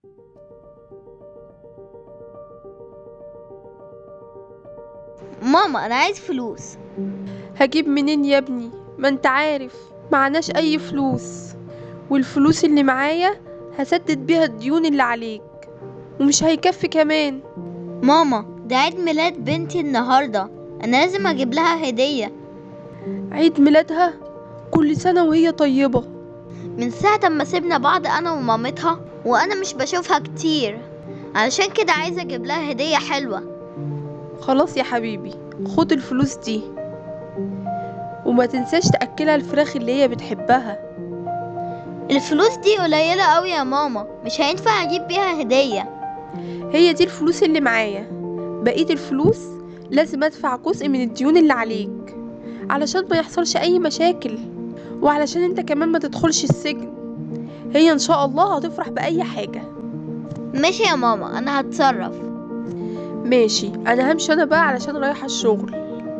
ماما انا عايز فلوس هجيب منين يا ابني ما انت عارف معناش اي فلوس والفلوس اللي معايا هسدد بيها الديون اللي عليك ومش هيكفي كمان ماما ده عيد ميلاد بنتي النهارده انا لازم اجيب لها هديه عيد ميلادها كل سنة وهي طيبة من ساعه ما سيبنا بعض انا ومامتها وانا مش بشوفها كتير علشان كده عايزه اجيب لها هديه حلوه خلاص يا حبيبي خد الفلوس دي وما تنساش تأكلها الفراخ اللي هي بتحبها الفلوس دي قليله قوي يا ماما مش هينفع اجيب بيها هديه هي دي الفلوس اللي معايا بقية الفلوس لازم ادفع جزء من الديون اللي عليك علشان ما يحصلش اي مشاكل وعلشان انت كمان ما تدخلش السجن هي ان شاء الله هتفرح باي حاجة ماشي يا ماما انا هتصرف ماشي انا همشي انا بقى علشان رايحة الشغل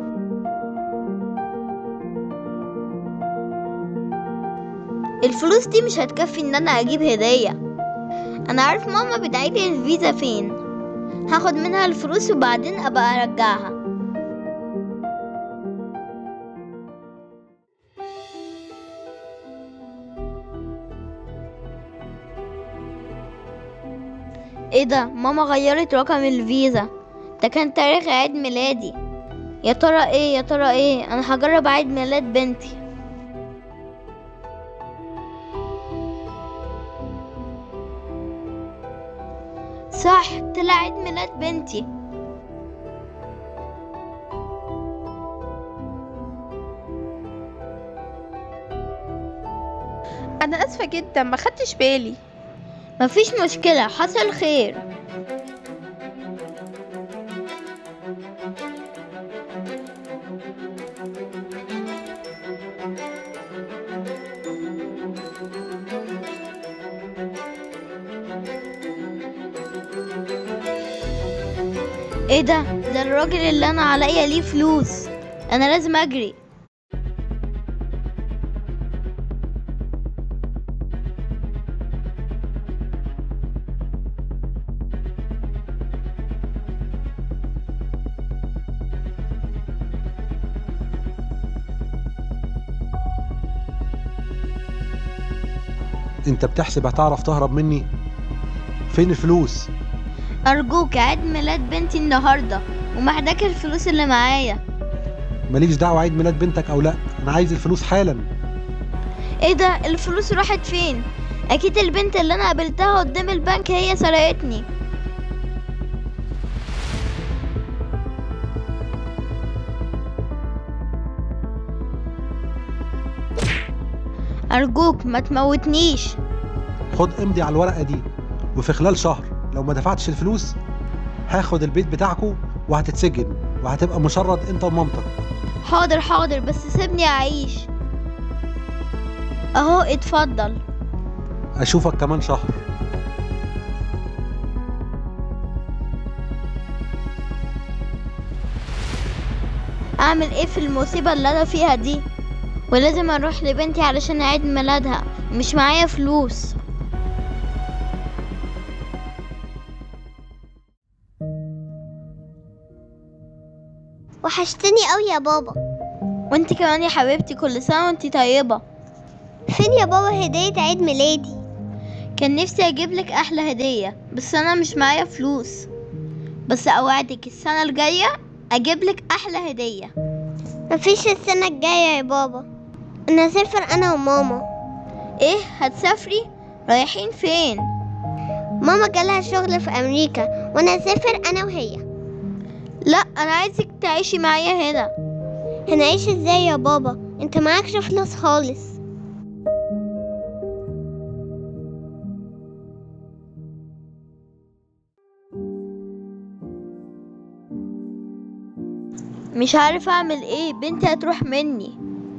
الفلوس دي مش هتكفي ان انا اجيب هديه انا عارف ماما بتعيدي الفيزا فين هاخد منها الفلوس وبعدين ابقى ارجعها ايه ده ماما غيرت رقم الفيزا ده كان تاريخ عيد ميلادي يا ترى ايه يا ترى ايه انا هجرب عيد ميلاد بنتي صح طلع عيد ميلاد بنتي انا اسفة جدا ما خدتش بالي مفيش مشكلة حصل خير ايه ده ده الراجل اللي انا عليا ليه فلوس انا لازم اجري انت بتحسب هتعرف تهرب مني فين الفلوس ارجوك عيد ميلاد بنتي النهارده ومحتاج الفلوس اللي معايا ماليش دعوه عيد ميلاد بنتك او لا انا عايز الفلوس حالا ايه ده الفلوس راحت فين اكيد البنت اللي انا قابلتها قدام البنك هي سرقتني ارجوك ما تموتنيش خد امضي على الورقه دي وفي خلال شهر لو ما دفعتش الفلوس هاخد البيت بتاعكو وهتتسجن وهتبقى مشرد انت ومامتك حاضر حاضر بس سيبني اعيش اهو اتفضل اشوفك كمان شهر اعمل ايه في المصيبة اللي انا فيها دي ولازم اروح لبنتي علشان عيد ميلادها مش معايا فلوس وحشتني قوي يا بابا وانت كمان يا حبيبتي كل سنة وانت طيبة فين يا بابا هدية عيد ميلادي كان نفسي اجيب لك احلى هدية بس انا مش معايا فلوس بس اوعدك السنة الجاية اجيب لك احلى هدية مفيش السنة الجاية يا بابا انا هسافر انا وماما ايه هتسافري رايحين فين ماما جالها شغل في امريكا وانا هسافر انا وهي لا انا عايزك تعيشي معايا هنا هنعيش ازاي يا بابا انت معكش فلوس خالص مش عارف اعمل ايه بنتي هتروح مني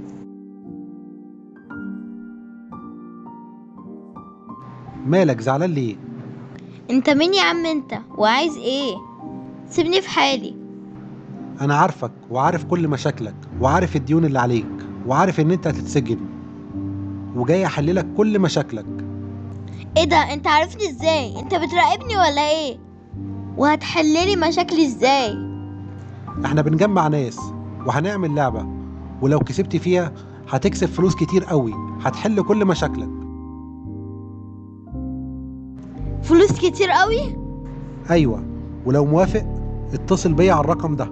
مالك زعلان ليه انت مين يا عم انت وعايز ايه سيبني في حالي انا عارفك وعارف كل مشاكلك وعارف الديون اللي عليك وعارف ان انت هتتسجن وجاي احللك كل مشاكلك ايه ده انت عارفني ازاي انت بتراقبني ولا ايه وهتحللي مشاكلي ازاي احنا بنجمع ناس وهنعمل لعبة ولو كسبت فيها هتكسب فلوس كتير قوي هتحل كل مشاكلك فلوس كتير قوي ايوه ولو موافق اتصل بيا على الرقم ده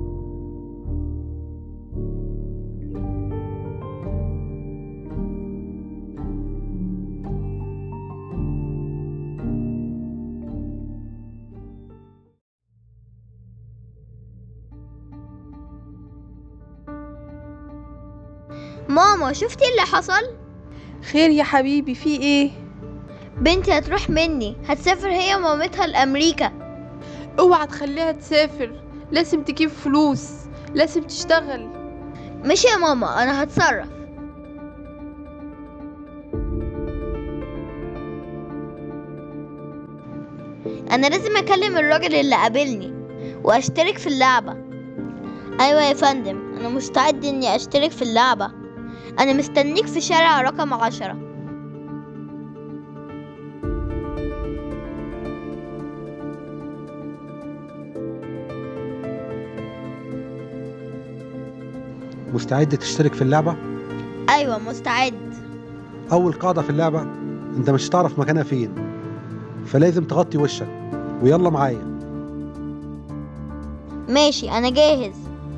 ماما شفتي اللي حصل خير يا حبيبي في ايه بنتي هتروح مني هتسافر هي ومامتها لامريكا اوعى تخليها تسافر لازم تجيب فلوس لازم تشتغل مش يا ماما انا هتصرف انا لازم اكلم الراجل اللي قابلني واشترك في اللعبة ايوه يا فندم انا مستعد اني اشترك في اللعبة انا مستنيك في شارع رقم عشرة مستعد تشترك في اللعبة ايوه مستعد اول قاعدة في اللعبة انت مش هتعرف مكانها فين فلازم تغطي وشك ويلا معايا ماشي انا جاهز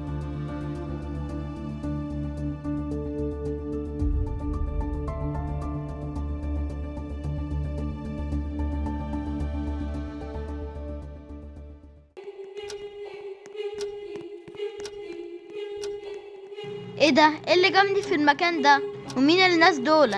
ايه ده ايه اللي جابني في المكان ده ومين الناس دول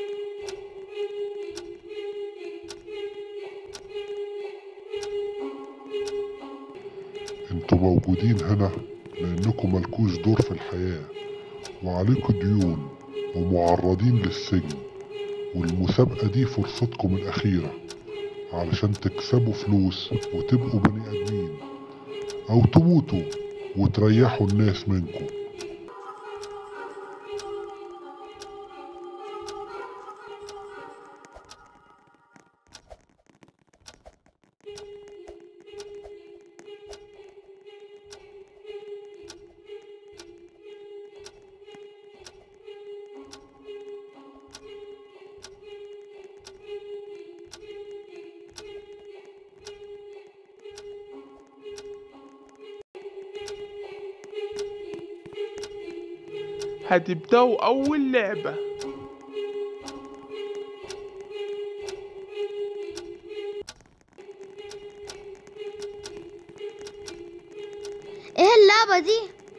انتوا موجودين هنا لانكم ملكوش دور في الحياة وعليكم ديون ومعرضين للسجن والمسابقة دي فرصتكم الأخيرة علشان تكسبوا فلوس وتبقوا بني آدمين أو تموتوا وتريحوا الناس منكم هتبدأوا أول لعبة ايه اللعبة دي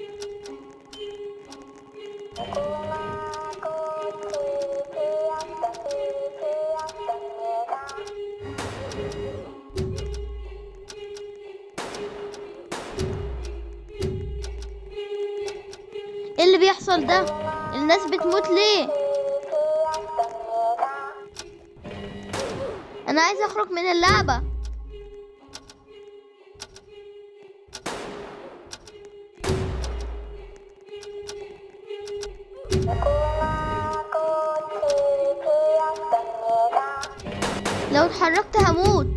ايه اللي بيحصل ده الناس بتموت ليه انا عايز اخرج من اللعبة لو اتحركت هموت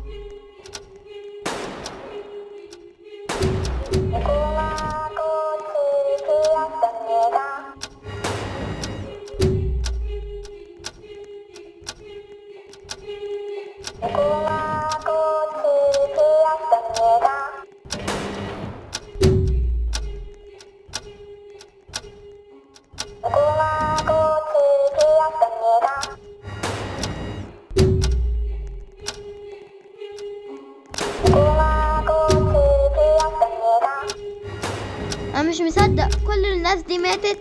انا مش مصدق كل الناس دي ماتت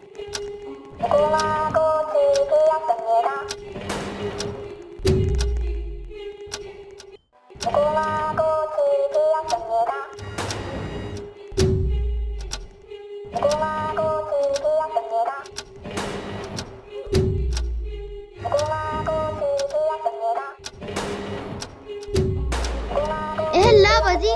ايه اللعبة دي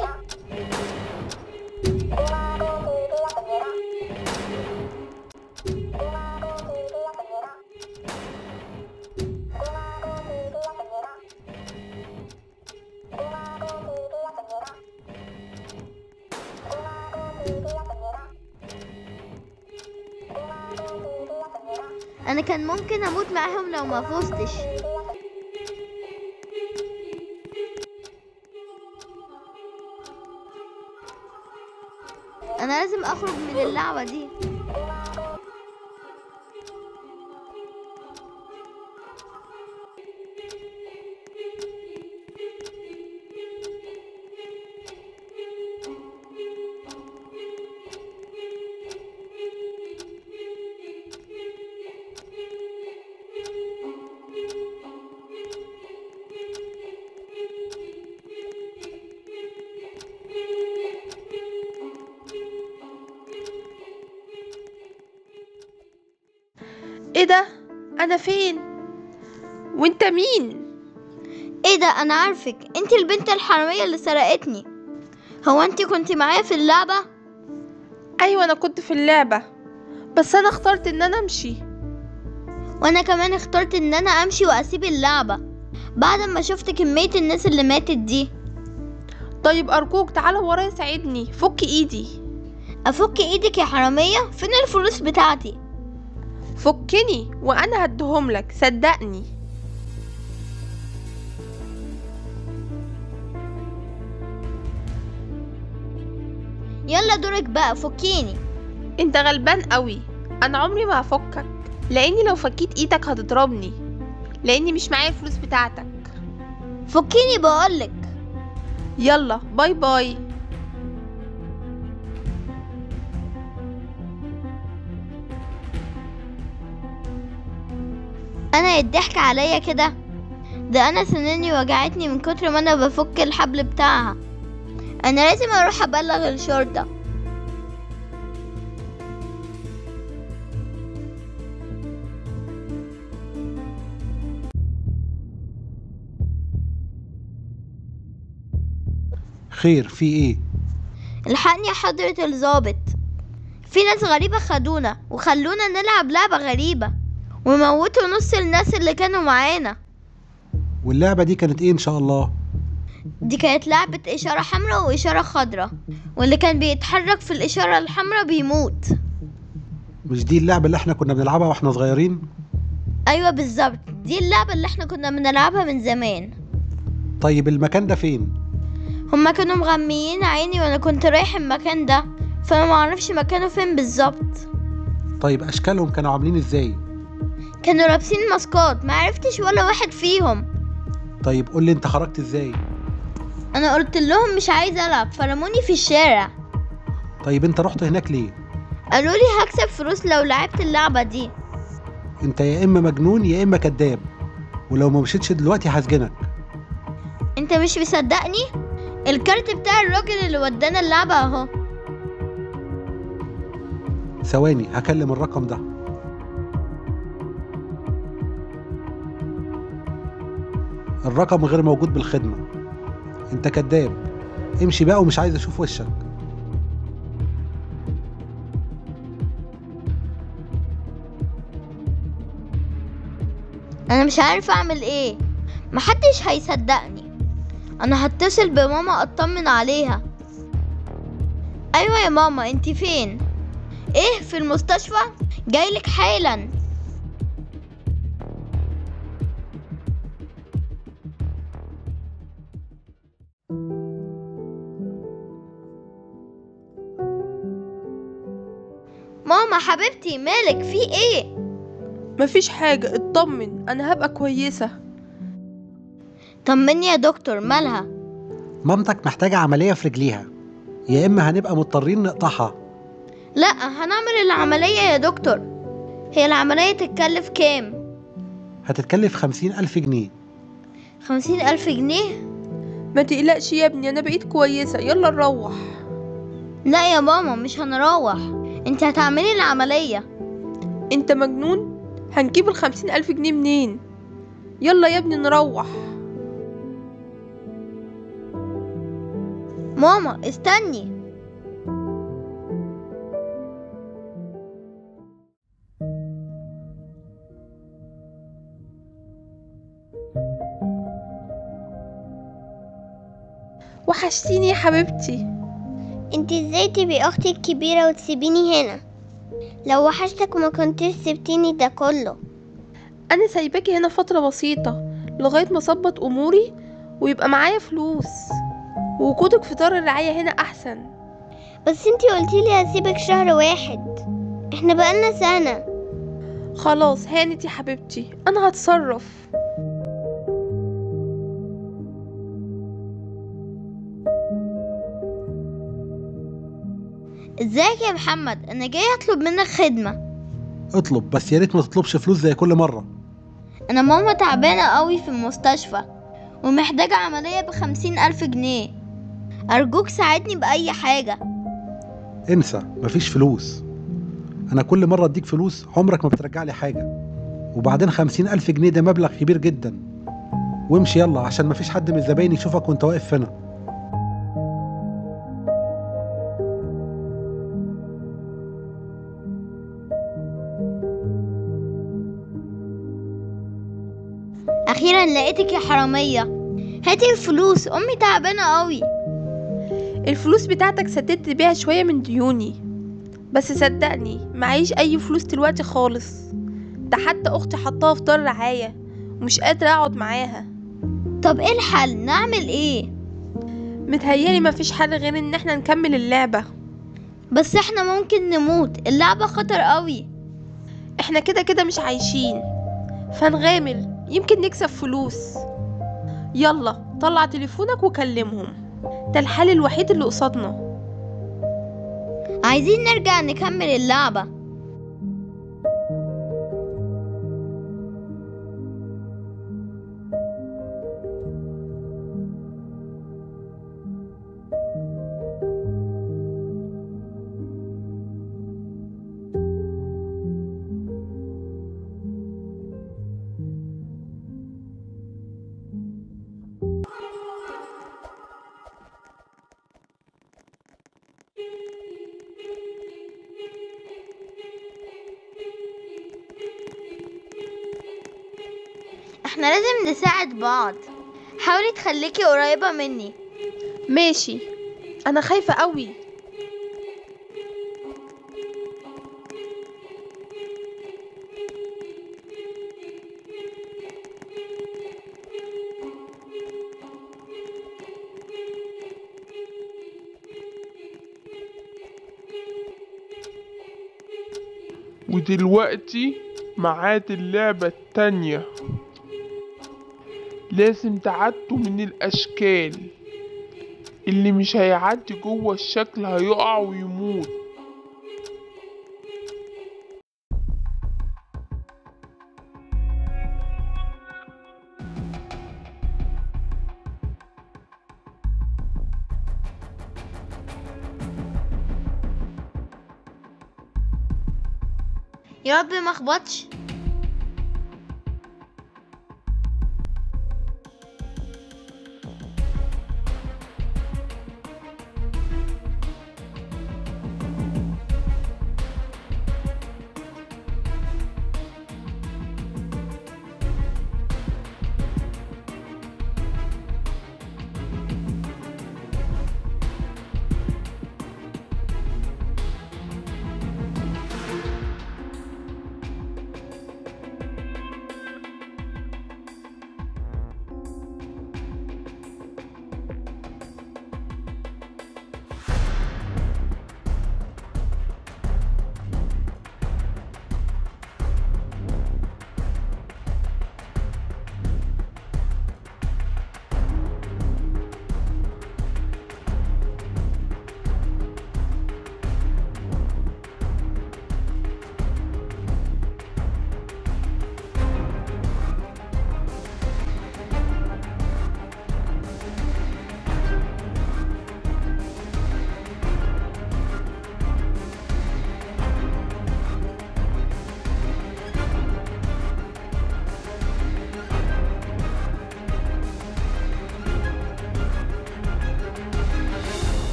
انا كان ممكن اموت معاهم لو ما فزتش انا لازم اخرج من اللعبة دي ايه ده انا فين وانت مين ايه ده انا عارفك انت البنت الحرامية اللي سرقتني هو انت كنت معايا في اللعبة ايوه انا كنت في اللعبة بس انا اخترت ان انا امشي وانا كمان اخترت ان انا امشي واسيب اللعبة بعد ما شفت كمية الناس اللي ماتت دي طيب ارجوك تعالى ورايا ساعدني فك ايدي افك ايدك يا حرامية فين الفلوس بتاعتي فكني وانا هديهم لك صدقني يلا دورك بقى فكيني انت غلبان قوي انا عمري ما هفكك لاني لو فكيت ايدك هتضربني لاني مش معايا الفلوس بتاعتك فكيني بقولك يلا باي باي انا يضحك عليا كده ده انا سناني وجعتني من كتر ما انا بفك الحبل بتاعها انا لازم اروح ابلغ الشرطة خير في ايه الحقني يا حضرة الضابط في ناس غريبة خدونا وخلونا نلعب لعبة غريبة وموتوا نص الناس اللي كانوا معانا واللعبة دي كانت ايه ان شاء الله دي كانت لعبة إشارة حمراء وإشارة خضراء واللي كان بيتحرك في الإشارة الحمراء بيموت مش دي اللعبة اللي احنا كنا بنلعبها واحنا صغيرين أيوة بالظبط دي اللعبة اللي احنا كنا بنلعبها من زمان طيب المكان ده فين هما كانوا مغميين عيني وأنا كنت رايح المكان ده فأنا معرفش مكانه فين بالظبط طيب اشكالهم كانوا عاملين ازاي كانوا لابسين ماسكات معرفتش ولا واحد فيهم طيب قول لي انت خرجت ازاي أنا قلت لهم مش عايز ألعب فرموني في الشارع طيب انت رحت هناك ليه قالوا لي هكسب فلوس لو لعبت اللعبة دي انت يا اما مجنون يا اما كذاب ولو ما مشيتش دلوقتي هسجنك انت مش مصدقني الكارت بتاع الراجل اللي ودانا اللعبة اهو ثواني هكلم الرقم ده الرقم غير موجود بالخدمة انت كذاب امشي بقى ومش عايز اشوف وشك انا مش عارف اعمل ايه محدش هيصدقني انا هتصل بماما اطمن عليها ايوه يا ماما انتي فين ايه في المستشفى جايلك حالا ماما حبيبتي مالك في ايه مفيش حاجة اطمن انا هبقى كويسة طمني يا دكتور مالها مامتك محتاجة عملية في رجليها يا اما هنبقى مضطرين نقطعها لا هنعمل العملية يا دكتور هي العملية تتكلف كام هتتكلف خمسين ألف جنيه خمسين ألف جنيه ما تقلقش يا ابني انا بقيت كويسة يلا نروح لا يا ماما مش هنروح انت هتعملي العملية انت مجنون هنجيب الخمسين الف جنيه منين يلا يا ابني نروح ماما استني وحشتيني يا حبيبتي انت ازاي تبقي اختي الكبيرة وتسيبيني هنا لو وحشتك وما كنتش سبتيني ده كله انا سايباكي هنا فترة بسيطة لغاية ما اظبط اموري ويبقى معايا فلوس ووجودك في دار الرعاية هنا احسن بس انتي قلتيلي هسيبك شهر واحد احنا بقالنا سنة خلاص هانت يا حبيبتي انا هتصرف ازيك يا محمد انا جاي اطلب منك خدمة اطلب بس يا ريت ما تطلبش فلوس زي كل مرة انا ماما تعبانة قوي في المستشفى ومحتاجة عملية بخمسين الف جنيه ارجوك ساعدني باي حاجة انسى مفيش فلوس انا كل مرة اديك فلوس عمرك ما بترجع لي حاجة وبعدين خمسين الف جنيه ده مبلغ كبير جدا وامشي يلا عشان مفيش حد من الزباين يشوفك وانت واقف هنا اخيرا لقيتك يا حرامية هاتي الفلوس امي تعبانة قوي الفلوس بتاعتك سددت بيها شوية من ديوني بس صدقني معيش اي فلوس دلوقتي خالص ده حتى اختي حطاها في دار رعاية ومش قادرة اقعد معاها طب ايه الحل نعمل ايه متهيالي مفيش حل غير ان احنا نكمل اللعبة بس احنا ممكن نموت اللعبة خطر قوي احنا كده كده مش عايشين فنغامر يمكن نكسب فلوس يلا طلع تليفونك وكلمهم ده الحل الوحيد اللي قصادنا عايزين نرجع نكمل اللعبة احنا لازم نساعد بعض حاولي تخليكي قريبة مني ماشي انا خايفة قوي ودلوقتي ميعاد اللعبة التانية لازم تعدوا من الأشكال اللي مش هيعدي جوه الشكل هيقع ويموت يا رب ما اخبطش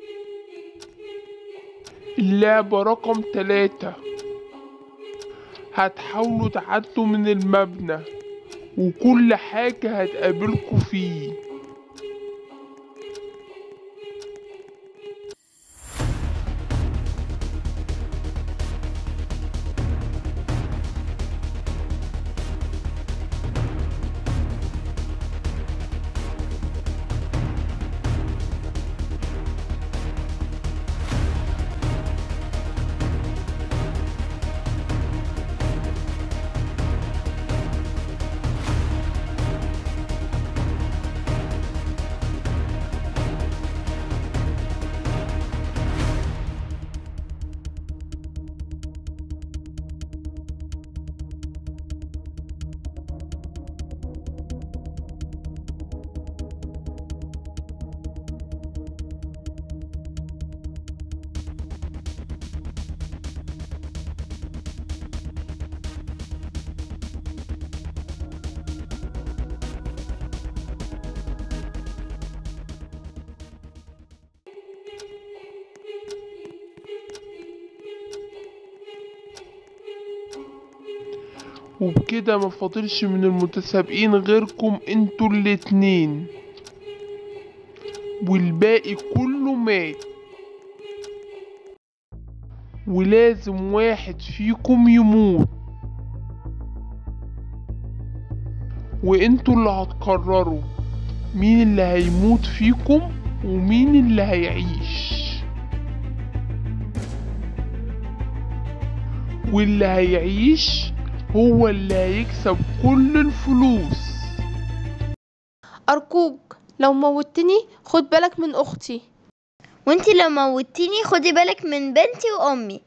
اللعبة رقم تلاتة هتحاولوا تعدوا من المبنى وكل حاجة هتقابلكوا فيه وبكده ما فاضلش من المتسابقين غيركم انتوا الاتنين والباقي كله مات ولازم واحد فيكم يموت وانتوا اللي هتقرروا مين اللي هيموت فيكم ومين اللي هيعيش واللي هيعيش هو اللي هيكسب كل الفلوس أرجوك لو موتني خد بالك من أختي وانتي لو موتيني خدي بالك من بنتي وامي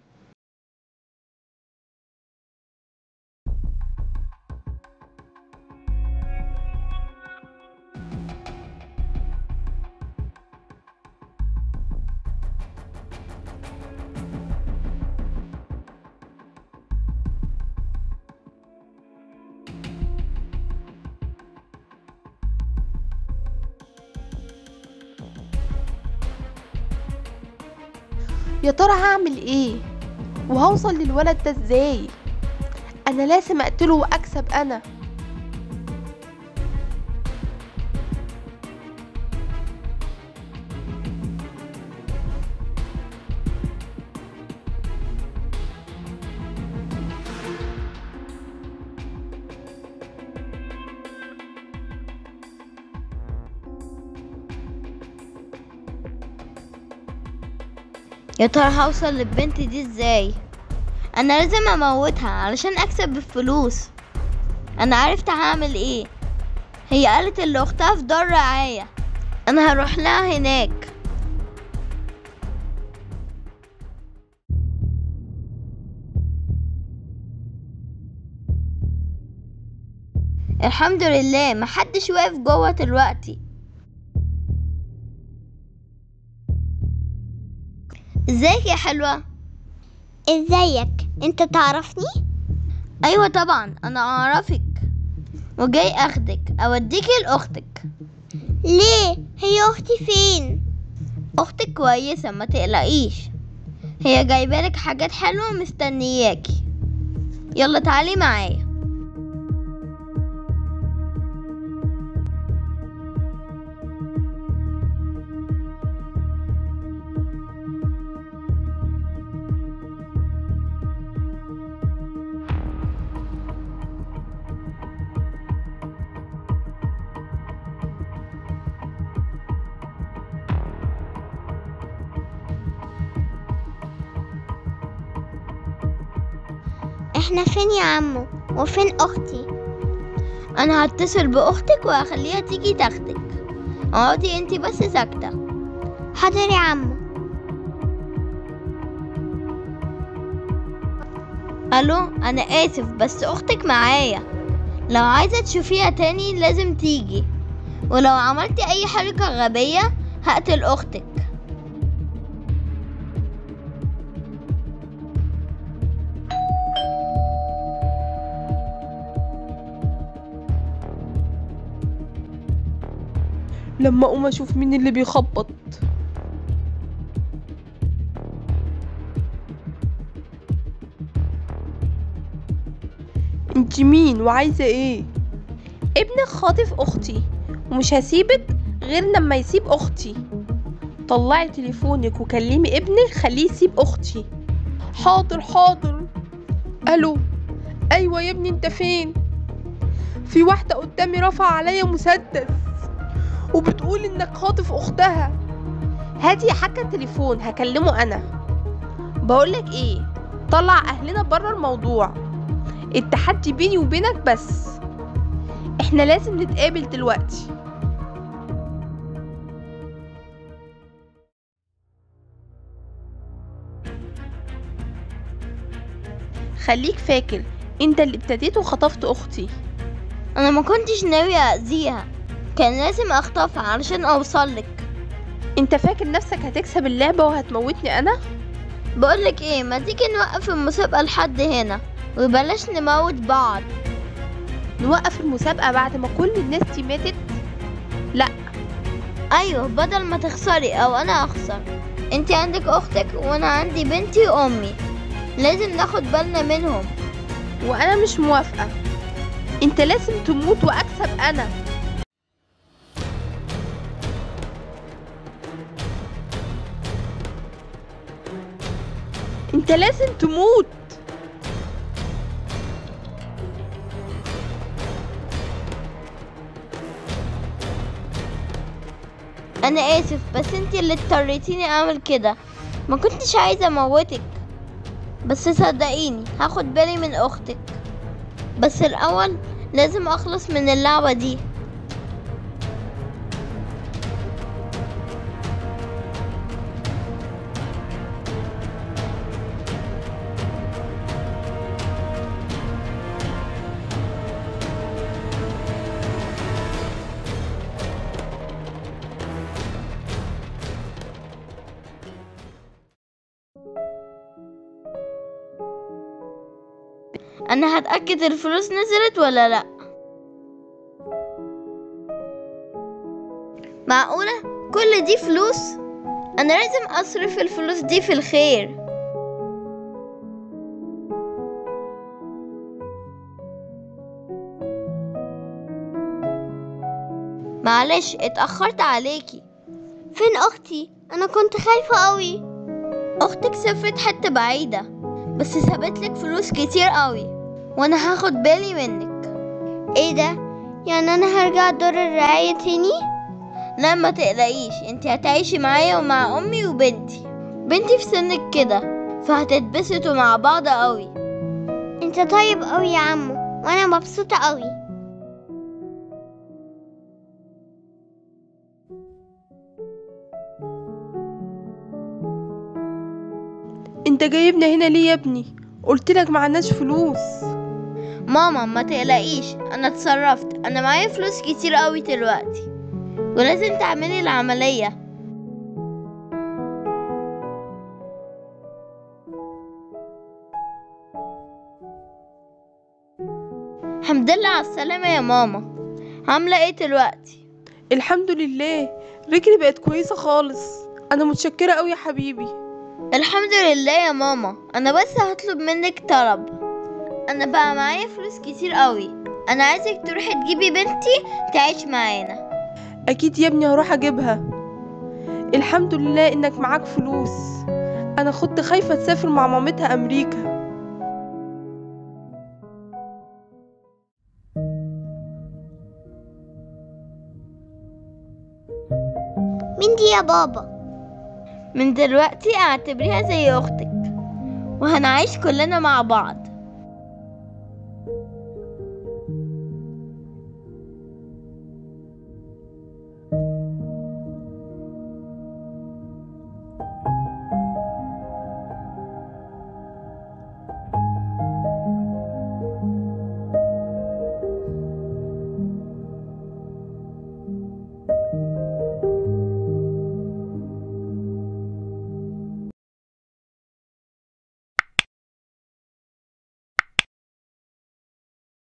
يا ترى هعمل ايه وهوصل للولد ده ازاي انا لازم اقتله واكسب انا يا ترى هوصل للبنت دي ازاي انا لازم اموتها علشان اكسب الفلوس انا عرفت هعمل ايه هي قالت اللي اختها في دار رعاية انا هروح لها هناك الحمد لله محدش واقف جوه دلوقتي ازيك يا حلوة ازيك انت تعرفني ايوه طبعا انا اعرفك وجاي اخدك اوديكي لاختك ليه هي اختي فين اختك كويسه ما تقلقيش هي جايبالك حاجات حلوه مستنياكي يلا تعالي معايا احنا فين يا عمو وفين اختي انا هتصل باختك وهخليها تيجي تاخدك اقعدي انتي بس ساكته حاضر يا عمو الو انا اسف بس اختك معايا لو عايزه تشوفيها تاني لازم تيجي ولو عملتي اي حركه غبيه هقتل اختك لما اقوم اشوف مين اللي بيخبط انت مين وعايزة ايه ابنك خاطف اختي ومش هسيبك غير لما يسيب اختي طلعي تليفونك وكلمي ابنك خليه يسيب اختي حاضر حاضر الو ايوه يا ابني انت فين في واحده قدامي رفع عليا مسدس وبتقول انك خاطف اختها هاتي يا حاجه التليفون هكلمه انا بقولك ايه طلع اهلنا بره الموضوع التحدي بيني وبينك بس احنا لازم نتقابل دلوقتي خليك فاكر انت اللي ابتديت وخطفت اختي انا ما كنتش ناوية اذيها كان لازم اخطفها علشان اوصلك انت فاكر نفسك هتكسب اللعبة وهتموتني انا بقولك ايه ما تيجي نوقف المسابقة لحد هنا وبلاش نموت بعض نوقف المسابقة بعد ما كل الناس دي ماتت لا ايوه بدل ما تخسري او انا اخسر انتي عندك اختك وانا عندي بنتي وامي لازم ناخد بالنا منهم وانا مش موافقة انت لازم تموت واكسب انا انت لازم تموت انا اسف بس انتي اللي اضطريتيني اعمل كده ما كنتش عايزة اموتك بس صدقيني هاخد بالي من اختك بس الاول لازم اخلص من اللعبة دي انا هتأكد الفلوس نزلت ولا لا معقولة كل دي فلوس انا لازم اصرف الفلوس دي في الخير معلش اتأخرت عليكي فين اختي انا كنت خايفة قوي اختك سافرت حتة بعيدة بس سابتلك فلوس كتير قوي وانا هاخد بالي منك ايه ده يعني انا هرجع دور الرعاية تاني لا ما تقلقيش انت هتعيشي معايا ومع امي وبنتي بنتي في سنك كده فهتتبسطوا مع بعض قوي انت طيب قوي يا عمو وانا مبسوطة قوي انت جايبنا هنا ليه يا ابني قلت لك معناش فلوس ماما ما تقلقيش انا اتصرفت انا معايا فلوس كتير قوي دلوقتي ولازم تعملي العملية الحمد لله على السلامة يا ماما عاملة ايه دلوقتي الحمد لله رجلي بقت كويسة خالص انا متشكرة قوي يا حبيبي الحمد لله يا ماما انا بس هطلب منك طلب انا بقى معايا فلوس كتير قوي انا عايزك تروحي تجيبي بنتي تعيش معانا اكيد يا ابني هروح اجيبها الحمد لله انك معاك فلوس انا كنت خايفة تسافر مع مامتها امريكا مين دي يا بابا من دلوقتي اعتبريها زي اختك وهنعيش كلنا مع بعض